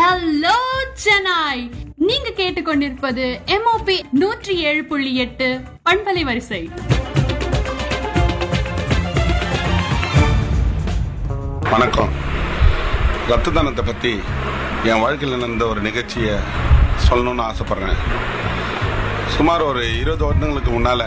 hello சென்னாய் நீங்க கேட்டுக்கொண்டிருப்பது MOP நூற்றி ஏழு புள்ளி எட்டு பண்பலை வரிசை வணக்கம் ரத்த தானத்தை பற்றி என் வாழ்க்கையில் நடந்த ஒரு நிகழ்ச்சியை சொல்லணும்னு ஆசைப்பட்றேன் சுமார் ஒரு இருபது வருடங்களுக்கு முன்னால்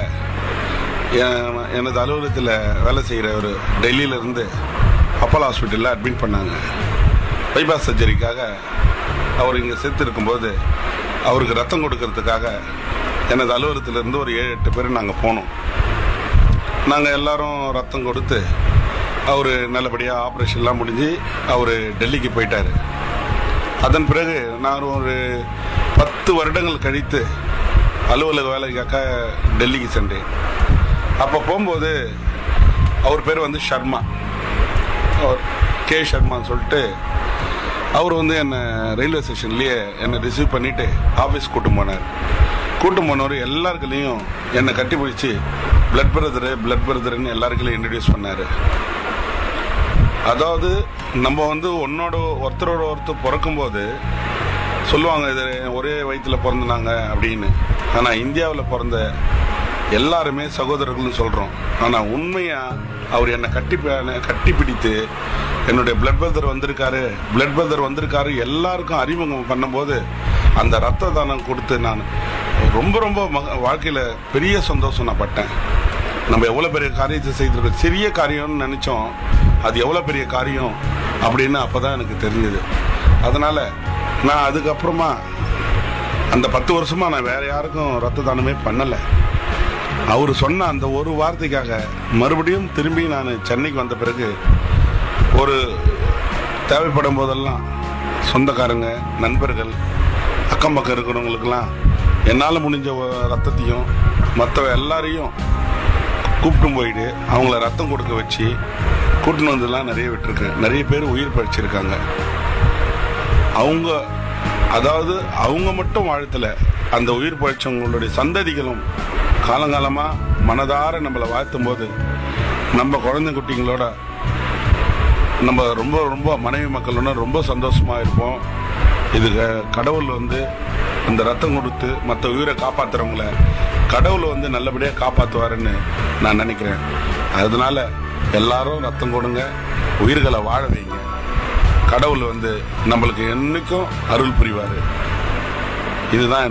எனது அலுவலகத்தில் வேலை செய்கிற ஒரு டெல்லியிலேருந்து அப்போலோ ஹாஸ்பிட்டலில் அட்மிட் பண்ணாங்க பைபாஸ் சர்ஜரிக்காக அவர் இங்கே செத்து இருக்கும்போது அவருக்கு ரத்தம் கொடுக்கறதுக்காக எனது அலுவலகத்திலேருந்து ஒரு ஏழு எட்டு பேர் நாங்கள் போனோம் நாங்கள் எல்லாரும் ரத்தம் கொடுத்து அவர் நல்லபடியாக ஆப்ரேஷன்லாம் முடிஞ்சு அவர் டெல்லிக்கு போயிட்டார் அதன் பிறகு நான் ஒரு பத்து வருடங்கள் கழித்து அலுவலக வேலைக்காக டெல்லிக்கு சென்றேன் அப்போ போகும்போது அவர் பேர் வந்து ஷர்மா அவர் கே ஷர்மான்னு சொல்லிட்டு அவர் வந்து என்னை ரயில்வே ஸ்டேஷன்லேயே என்னை ரிசீவ் பண்ணிவிட்டு ஆஃபீஸ் கூட்டு போனார் கூட்டு போனவர் எல்லாருக்குலேயும் என்னை கட்டி பிடிச்சி பிளட் பிரதரு பிளட் பிரதர்னு எல்லாருக்குலையும் இன்ட்ரடியூஸ் பண்ணார் அதாவது நம்ம வந்து உன்னோட ஒருத்தரோட ஒருத்தர் பிறக்கும்போது சொல்லுவாங்க இது ஒரே வயிற்றில் பிறந்தாங்க அப்படின்னு ஆனால் இந்தியாவில் பிறந்த எல்லாருமே சகோதரர்கள்னு சொல்கிறோம் ஆனால் உண்மையாக அவர் என்னை கட்டி கட்டி பிடித்து என்னுடைய பிளட் பிரதர் வந்திருக்காரு பிளட் பிரதர் வந்திருக்காரு எல்லாருக்கும் அறிமுகம் பண்ணும்போது அந்த ரத்த தானம் கொடுத்து நான் ரொம்ப ரொம்ப மக வாழ்க்கையில் பெரிய சந்தோஷம் நான் பட்டேன் நம்ம எவ்வளோ பெரிய காரியத்தை செய்திருக்கோம் சிறிய காரியம்னு நினச்சோம் அது எவ்வளோ பெரிய காரியம் அப்படின்னு அப்போ தான் எனக்கு தெரிஞ்சது அதனால் நான் அதுக்கப்புறமா அந்த பத்து வருஷமா நான் வேற யாருக்கும் ரத்த தானமே பண்ணலை அவர் சொன்ன அந்த ஒரு வார்த்தைக்காக மறுபடியும் திரும்பி நான் சென்னைக்கு வந்த பிறகு ஒரு தேவைப்படும் போதெல்லாம் சொந்தக்காரங்க நண்பர்கள் அக்கம் பக்கம் இருக்கிறவங்களுக்கெல்லாம் என்னால் முடிஞ்ச ஒ- ரத்தத்தையும் மற்ற எல்லாரையும் கூப்பிட்டு போயிட்டு அவங்கள ரத்தம் கொடுக்க வச்சு கூட்டின்னு வந்துலாம் நிறைய விட்டுருக்கேன் நிறைய பேர் உயிர் பழிச்சிருக்காங்க அவங்க அதாவது அவங்க மட்டும் வாழ்த்தல அந்த உயிர் பழிச்சவங்களுடைய சந்ததிகளும் காலங்காலமா மனதார நம்மளை வாழ்த்தும் போது நம்ம குழந்தை குட்டிங்களோட நம்ம ரொம்ப ரொம்ப மனைவி மக்களோட ரொம்ப சந்தோஷமா இருப்போம் இது க- கடவுள் வந்து அந்த ரத்தம் கொடுத்து மற்ற உயிரை காப்பாத்துறவங்கள கடவுள் வந்து நல்லபடியாக காப்பாற்றுவாருன்னு நான் நினைக்கிறேன் அதனால எல்லாரும் ரத்தம் கொடுங்க உயிர்களை வாழ வைங்க கடவுள் வந்து நம்மளுக்கு என்னைக்கும் அருள் புரிவார் இதுதான்